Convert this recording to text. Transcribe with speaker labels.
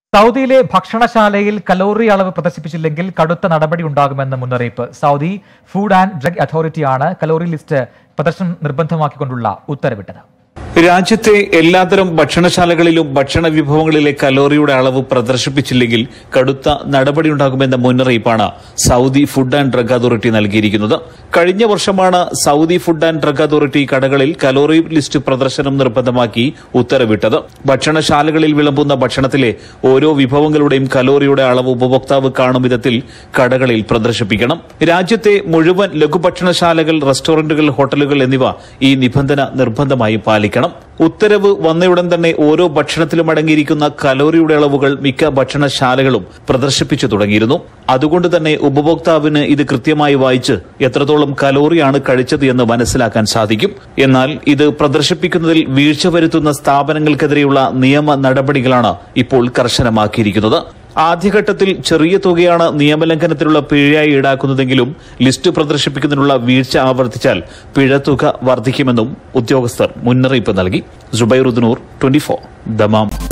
Speaker 1: സൗദിയിലെ ഭക്ഷണശാലയിൽ കലോറി അളവ് പ്രദർശിപ്പിച്ചില്ലെങ്കിൽ കടുത്ത നടപടി ഉണ്ടാകുമെന്ന് മുന്നറിയിപ്പ് സൗദി ഫുഡ് ആൻഡ് ഡ്രഗ് അതോറിറ്റിയാണ് കലോറി ലിസ്റ്റ് പ്രദർശനം നിർബന്ധമാക്കിക്കൊണ്ടുള്ള ഉത്തരവിട്ടത്
Speaker 2: രാജ്യത്തെ എല്ലാത്തരം ഭക്ഷണശാലകളിലും ഭക്ഷണ വിഭവങ്ങളിലെ കലോറിയുടെ അളവ് പ്രദർശിപ്പിച്ചില്ലെങ്കിൽ കടുത്ത നടപടിയുണ്ടാകുമെന്ന മുന്നറിയിപ്പാണ് Saudi food and drug authority നൽകിയിരിക്കുന്നത് കഴിഞ്ഞ വർഷമാണ് Saudi food and drug authority കടകളിൽ കലോറി ലിസ്റ്റ് പ്രദർശനം നിർബന്ധമാക്കി ഉത്തരവിട്ടത് ഭക്ഷണശാലകളിൽ വിളമ്പുന്ന ഭക്ഷണത്തിലെ ഓരോ വിഭവങ്ങളുടെയും കലോറിയുടെ അളവ് ഉപഭോക്താവ് കാണും വിധത്തിൽ കടകളിൽ പ്രദർശിപ്പിക്കണം രാജ്യത്തെ മുഴുവൻ ലഘുഭക്ഷണശാലകൾ റെസ്റ്റോറന്റുകൾ ഹോട്ടലുകൾ എന്നിവ ഈ നിബന്ധന നിർബന്ധമായി പാലിക്കണം ഉത്തരവ് വന്നയുടൻ തന്നെ ഓരോ ഭക്ഷണത്തിലും അടങ്ങിയിരിക്കുന്ന കലോറിയുടെ അളവുകൾ മിക്ക ഭക്ഷണശാലകളും പ്രദർശിപ്പിച്ചു തുടങ്ങിയിരുന്നു അതുകൊണ്ട് തന്നെ ഉപഭോക്താവിന് ഇത് കൃത്യമായി വായിച്ച് എത്രത്തോളം കലോറിയാണ് കഴിച്ചത് എന്ന് മനസ്സിലാക്കാൻ സാധിക്കും എന്നാൽ ഇത് പ്രദർശിപ്പിക്കുന്നതിൽ വീഴ്ച വരുത്തുന്ന സ്ഥാപനങ്ങൾക്കെതിരെയുള്ള നിയമ നടപടികളാണ് ഇപ്പോൾ കർശനമാക്കിയിരിക്കുന്നത് ആദ്യഘട്ടത്തിൽ ചെറിയ തുകയാണ് നിയമലംഘനത്തിനുള്ള പിഴയായി ഈടാക്കുന്നതെങ്കിലും ലിസ്റ്റ് പ്രദർശിപ്പിക്കുന്നതിനുള്ള വീഴ്ച ആവർത്തിച്ചാൽ പിഴത്തുക വർദ്ധിക്കുമെന്നും ഉദ്യോഗസ്ഥർ മുന്നറിയിപ്പ് നൽകി ജുബൈറുദ്ദൂർ ട്വന്റി ഫോർ ദമാം